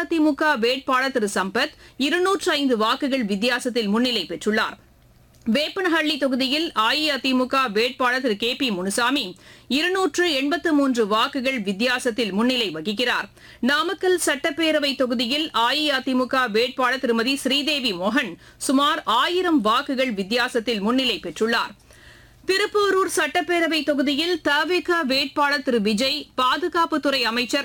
அஇஅதிமுக வேட்பாளர் திரு சம்பத் இருநூற்று ஐந்து வாக்குகள் வித்தியாசத்தில் முன்னிலை பெற்றுள்ளார் வேப்பனஹள்ளி தொகுதியில் அஇஅதிமுக வேட்பாளர் திரு கே பி முனுசாமி இருநூற்று எண்பத்து மூன்று வாக்குகள் வித்தியாசத்தில் முன்னிலை வகிக்கிறார் நாமக்கல் சட்டப்பேரவை தொகுதியில் அஇஅதிமுக வேட்பாளர் திருமதி ஸ்ரீதேவி மோகன் சுமார் ஆயிரம் வாக்குகள் வித்தியாசத்தில் முன்னிலை பெற்றுள்ளார் திருப்போரூர் சட்டப்பேரவை தொகுதியில் தவிக வேட்பாளர் திரு விஜய் பாதுகாப்புத்துறை அமைச்சர்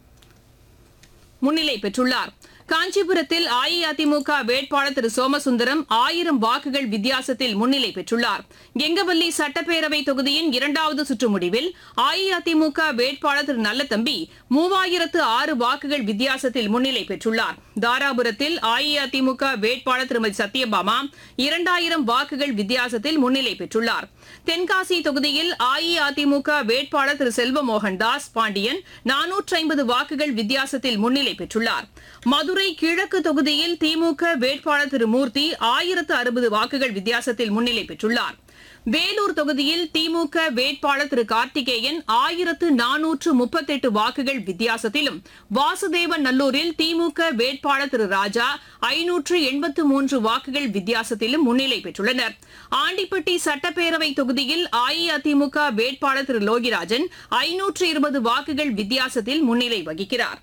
முன்னிலை பெற்றுள்ளார் காஞ்சிபுரத்தில் அஇஅதிமுக வேட்பாளர் திரு சோமசுந்தரம் ஆயிரம் வாக்குகள் வித்தியாசத்தில் முன்னிலை பெற்றுள்ளார் கெங்கவல்லி சட்டப்பேரவை தொகுதியின் இரண்டாவது சுற்று முடிவில் அஇஅதிமுக வேட்பாளர் திரு நல்லதம்பி மூவாயிரத்து ஆறு வாக்குகள் வித்தியாசத்தில் முன்னிலை பெற்றுள்ளார் தாராபுரத்தில் அஇஅதிமுக வேட்பாளர் திருமதி சத்யபாமா இரண்டாயிரம் வாக்குகள் வித்தியாசத்தில் முன்னிலை பெற்றுள்ளார் தென்காசி தொகுதியில் அஇஅதிமுக வேட்பாளர் திரு செல்வமோகன் தாஸ் பாண்டியன் நானூற்று ஐம்பது வாக்குகள் வித்தியாசத்தில் முன்னிலை பெற்றுள்ளார் மதுரை கிழக்கு தொகுதியில் திமுக வேட்பாளர் திரு மூர்த்தி ஆயிரத்து அறுபது வாக்குகள் வித்தியாசத்தில் முன்னிலை பெற்றுள்ளார் வேலூர் தொகுதியில் திமுக வேட்பாளர் திரு கார்த்திகேயன் ஆயிரத்து நானூற்று முப்பத்தெட்டு வாக்குகள் வித்தியாசத்திலும் வாசுதேவன் நல்லூரில் திமுக வேட்பாளர் திரு ராஜா ஐநூற்று எண்பத்து மூன்று வாக்குகள் வித்தியாசத்திலும் முன்னிலை பெற்றுள்ளனர் ஆண்டிப்பட்டி சட்டப்பேரவை தொகுதியில் அஇஅதிமுக வேட்பாளர் திரு லோகிராஜன் ஐநூற்று இருபது வாக்குகள் வித்தியாசத்தில் முன்னிலை வகிக்கிறார்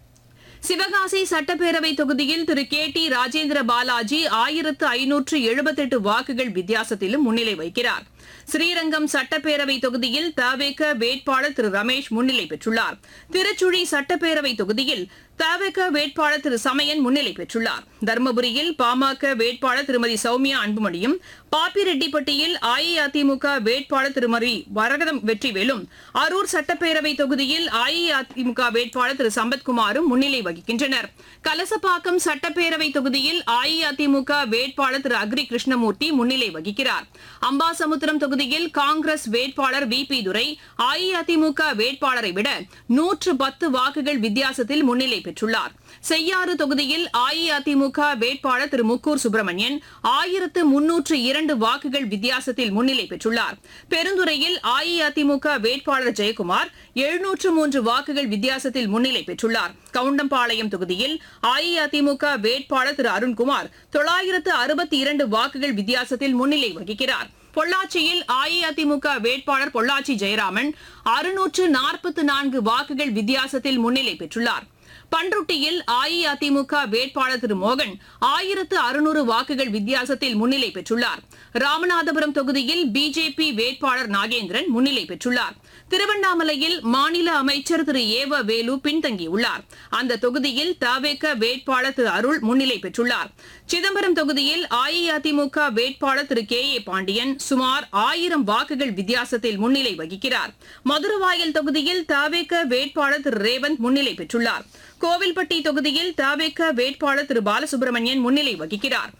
சிவகாசி சட்டப்பேரவை தொகுதியில் திரு கே டி ராஜேந்திர பாலாஜி ஆயிரத்து ஐநூற்று எழுபத்தெட்டு வாக்குகள் வித்தியாசத்திலும் முன்னிலை வைக்கிறார் ஸ்ரீரங்கம் சட்டப்பேரவை தொகுதியில் தவேக வேட்பாளர் திரு ரமேஷ் முன்னிலை பெற்றுள்ளார் திருச்சுழி சட்டப்பேரவை தொகுதியில் தவேக வேட்பாளர் திரு சமயன் முன்னிலை பெற்றுள்ளார் தருமபுரியில் பாமக வேட்பாளர் திருமதி சௌமியா அன்புமணியும் பாப்பிரெட்டிப்பட்டியில் அஇஅதிமுக வேட்பாளர் திருமதி வரகதம் வெற்றிவேலும் அரூர் சட்டப்பேரவை தொகுதியில் அஇஅதிமுக வேட்பாளர் திரு சம்பத்குமாரும் முன்னிலை வகிக்கின்றனர் கலசப்பாக்கம் சட்டப்பேரவை தொகுதியில் அஇஅதிமுக வேட்பாளர் திரு அக்ரி கிருஷ்ணமூர்த்தி முன்னிலை வகிக்கிறார் அம்பாசமுத்திரம் தொகுதியில் காங்கிரஸ் வேட்பாளர் வி பி துரை அஇஅதிமுக வேட்பாளரை விட நூற்று பத்து வாக்குகள் வித்தியாசத்தில் முன்னிலை பெற்றுள்ளார் செய்யாறு தொகுதியில் அஇஅதிமுக வேட்பாளர் திரு முக்கூர் சுப்பிரமணியன் ஆயிரத்து முன்னூற்று இரண்டு வாக்குகள் வித்தியாசத்தில் முன்னிலை பெற்றுள்ளார் பெருந்துறையில் அஇஅதிமுக வேட்பாளர் ஜெயக்குமார் எழுநூற்று மூன்று வாக்குகள் வித்தியாசத்தில் முன்னிலை பெற்றுள்ளார் கவுண்டம்பாளையம் தொகுதியில் அஇஅதிமுக வேட்பாளர் திரு அருண்குமார் தொள்ளாயிரத்து அறுபத்தி இரண்டு வாக்குகள் வித்தியாசத்தில் முன்னிலை வகிக்கிறார் பொள்ளாச்சியில் அஇஅதிமுக வேட்பாளர் பொள்ளாச்சி ஜெயராமன் அறுநூற்று நாற்பத்து நான்கு வாக்குகள் வித்தியாசத்தில் முன்னிலை பெற்றுள்ளார் பன்ருட்டியில் அஇஅதிமுக வேட்பாளர் திரு மோகன் ஆயிரத்து அறுநூறு வாக்குகள் வித்தியாசத்தில் முன்னிலை பெற்றுள்ளார் ராமநாதபுரம் தொகுதியில் பிஜேபி வேட்பாளர் நாகேந்திரன் முன்னிலை பெற்றுள்ளார் திருவண்ணாமலையில் மாநில அமைச்சர் திரு ஏவ வேலு பின்தங்கியுள்ளார் அந்த தொகுதியில் தவேக வேட்பாளர் திரு அருள் முன்னிலை பெற்றுள்ளார் சிதம்பரம் தொகுதியில் அஇஅதிமுக வேட்பாளர் திரு கே ஏ பாண்டியன் சுமார் ஆயிரம் வாக்குகள் வித்தியாசத்தில் முன்னிலை வகிக்கிறார் மதுரவாயல் தொகுதியில் தவேக வேட்பாளர் திரு ரேவந்த் முன்னிலை பெற்றுள்ளார் கோவில்பட்டி தொகுதியில் தவேக வேட்பாளர் திரு பாலசுப்ரமணியன் முன்னிலை வகிக்கிறார்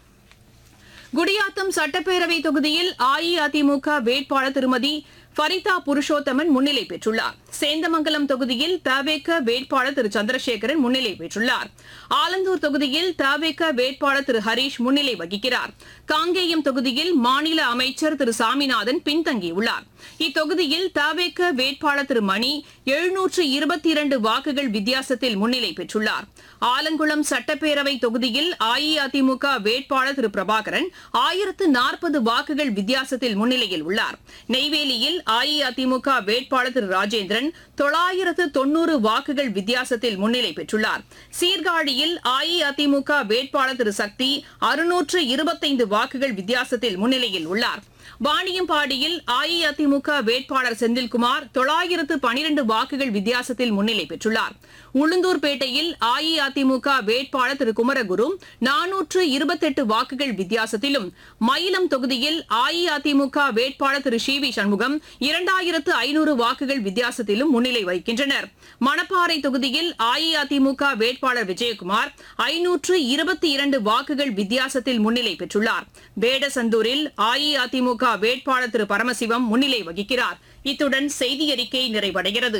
குடியாத்தம் சட்டப்பேரவை தொகுதியில் அஇஅதிமுக வேட்பாளர் திருமதி ஃபரிதா புருஷோத்தமன் முன்னிலை பெற்றுள்ளார் சேந்தமங்கலம் தொகுதியில் தவேக வேட்பாளர் திரு சந்திரசேகரன் முன்னிலை பெற்றுள்ளார் ஆலந்தூர் தொகுதியில் தவேக வேட்பாளர் திரு ஹரீஷ் முன்னிலை வகிக்கிறார் காங்கேயம் தொகுதியில் மாநில அமைச்சர் திரு சாமிநாதன் பின்தங்கியுள்ளார் இத்தொகுதியில் தவேக வேட்பாளர் திரு மணி எழுநூற்று இருபத்தி இரண்டு வாக்குகள் வித்தியாசத்தில் முன்னிலை பெற்றுள்ளார் ஆலங்குளம் சட்டப்பேரவை தொகுதியில் அஇஅதிமுக வேட்பாளர் திரு பிரபாகரன் ஆயிரத்து நாற்பது வாக்குகள் வித்தியாசத்தில் முன்னிலையில் உள்ளார் நெய்வேலியில் அஇஅதிமுக வேட்பாளர் திரு ராஜேந்திரன் தொள்ளாயிரத்து தொன்னூறு வாக்குகள் வித்தியாசத்தில் முன்னிலை பெற்றுள்ளார் சீர்காழியில் அஇஅதிமுக வேட்பாளர் திரு சக்தி அறுநூற்று இருபத்தைந்து வாக்குகள் வித்தியாசத்தில் முன்னிலையில் உள்ளார் வாணியம்பாடியில் அஇஅதிமுக வேட்பாளர் செந்தில்குமார் தொள்ளாயிரத்து பனிரெண்டு வாக்குகள் வித்தியாசத்தில் முன்னிலை பெற்றுள்ளார் உளுந்தூர்பேட்டையில் அஇஅதிமுக வேட்பாளர் திரு குமரகுரு நானூற்று இருபத்தெட்டு வாக்குகள் வித்தியாசத்திலும் மயிலம் தொகுதியில் அஇஅதிமுக வேட்பாளர் திரு சி வி சண்முகம் இரண்டாயிரத்து ஐநூறு வாக்குகள் வித்தியாசத்திலும் முன்னிலை வகிக்கின்றனர் மணப்பாறை தொகுதியில் அஇஅதிமுக வேட்பாளர் விஜயகுமார் ஐநூற்று இருபத்தி இரண்டு வாக்குகள் வித்தியாசத்தில் முன்னிலை பெற்றுள்ளார் வேடசந்தூரில் அஇஅதிமுக வேட்பாளர் திரு பரமசிவம் முன்னிலை வகிக்கிறார் இத்துடன் செய்தியறிக்கை நிறைவடைகிறது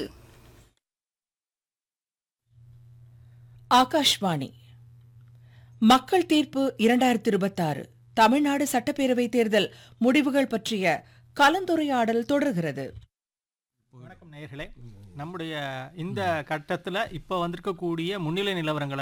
ஆகாஷ்வாணி மக்கள் தீர்ப்பு இரண்டாயிரத்தி இருபத்தாறு தமிழ்நாடு சட்டப்பேரவை தேர்தல் முடிவுகள் பற்றிய கலந்துரையாடல் தொடர்கிறது வணக்கம் நேயர்களே நம்முடைய இந்த கட்டத்தில் இப்போ வந்திருக்கக்கூடிய முன்னிலை நிலவரங்களை